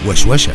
وشوشة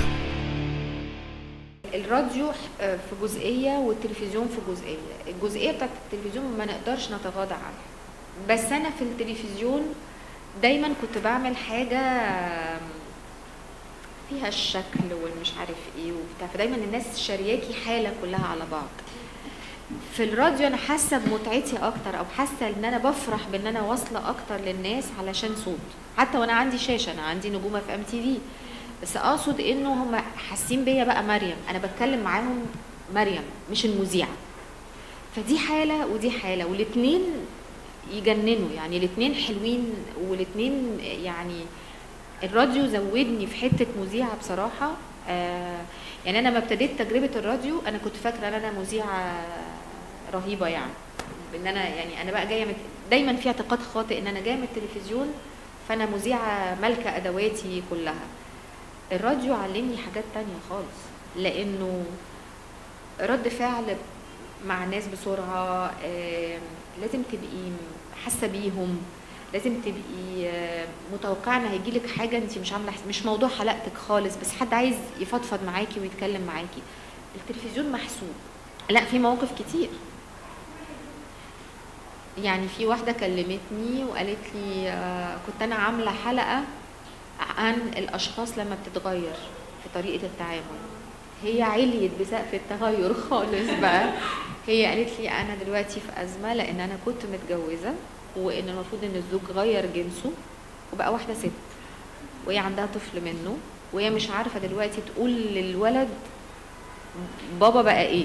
الراديو آه، في جزئية والتلفزيون في جزئية الجزئية بتاعت التلفزيون ما نقدرش نتغاضى عنها بس أنا في التلفزيون دايما كنت بعمل حاجة آم، فيها الشكل والمش عارف ايه وبتاع فدايما الناس شارياكي حالة كلها على بعض في الراديو انا حاسه بمتعتي اكتر او حاسه ان انا بفرح بان انا واصله اكتر للناس علشان صوت حتى وانا عندي شاشه انا عندي نجومه في ام تي في بس اقصد انه هم حاسين بيا بقى مريم انا بتكلم معاهم مريم مش المذيعه فدي حاله ودي حاله والاتنين يجننوا يعني الاتنين حلوين والاتنين يعني الراديو زودني في حته مذيعه بصراحه آه يعني انا لما ابتديت تجربه الراديو انا كنت فاكره ان انا مذيعه رهيبه يعني ان انا يعني انا بقى جايه من دايما في اعتقاد خاطئ ان انا جايه من التلفزيون فانا مذيعه مالكه ادواتي كلها الراديو علمني حاجات تانية خالص لانه رد فعل مع ناس بسرعه آم، لازم تبقي حاسه بيهم لازم تبقي آه، متوقعه ان هيجيلك حاجه انت مش عامله حس- مش موضوع حلقتك خالص بس حد عايز يفضفض معاكي ويتكلم معاكي التلفزيون محسوب لا في مواقف كتير يعني في واحده كلمتني وقالت لي آه، كنت انا عامله حلقه عن الاشخاص لما بتتغير في طريقه التعامل هي عليت بسقف التغير خالص بقى هي قالت لي انا دلوقتي في ازمه لان انا كنت متجوزه وان المفروض ان الزوج غير جنسه وبقى واحده ست وهي عندها طفل منه وهي مش عارفه دلوقتي تقول للولد بابا بقى ايه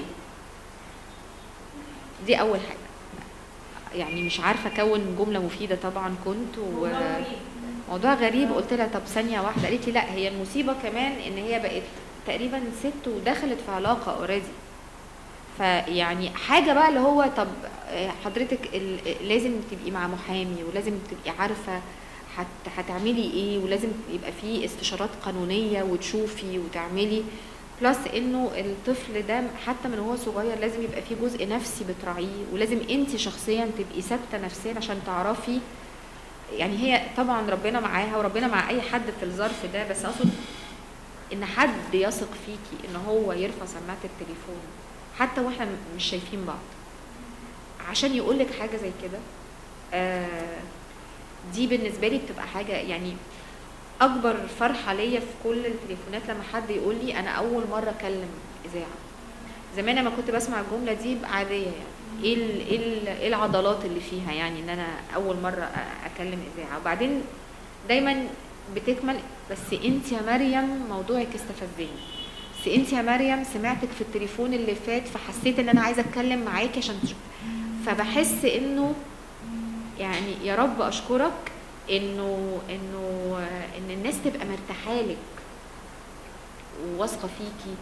دي اول حاجه يعني مش عارفه اكون جمله مفيده طبعا كنت و... موضوع غريب قلت لها طب ثانيه واحده قالت لي لا هي المصيبه كمان ان هي بقت تقريبا ست ودخلت في علاقه اوريدي فيعني حاجه بقى اللي هو طب آه، حضرتك ال- لازم تبقي مع محامي ولازم تبقي عارفه هت- هتعملي ايه ولازم يبقى في استشارات قانونيه وتشوفي وتعملي بلس انه الطفل ده حتى من هو صغير لازم يبقى فيه جزء نفسي بتراعيه ولازم انت شخصيا تبقي ثابته نفسيا عشان تعرفي يعني هي طبعا ربنا معاها وربنا مع اي حد في الظرف ده بس اقصد ان حد يثق فيكي ان هو يرفع سماعه التليفون حتى واحنا مش شايفين بعض عشان يقولك حاجه زي كده آه دي بالنسبه لي بتبقى حاجه يعني اكبر فرحه ليا في كل التليفونات لما حد يقول لي انا اول مره اكلم اذاعه زمان لما كنت بسمع الجمله دي بقى عاديه يعني ايه ال- ايه ال- ايه العضلات اللي فيها يعني ان انا اول مره أ- اكلم اذاعه وبعدين دايما بتكمل بس انت يا مريم موضوعك استفزني بس انت يا مريم سمعتك في التليفون اللي فات فحسيت ان انا عايزه اتكلم معاكي عشان تشوف فبحس انه يعني يا رب اشكرك انه انه ان الناس تبقى مرتاحه لك وواثقه فيكي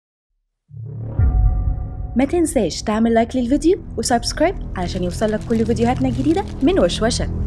ما تنساش تعمل لايك للفيديو وسبسكرايب علشان يوصلك كل فيديوهاتنا الجديدة من وشوشة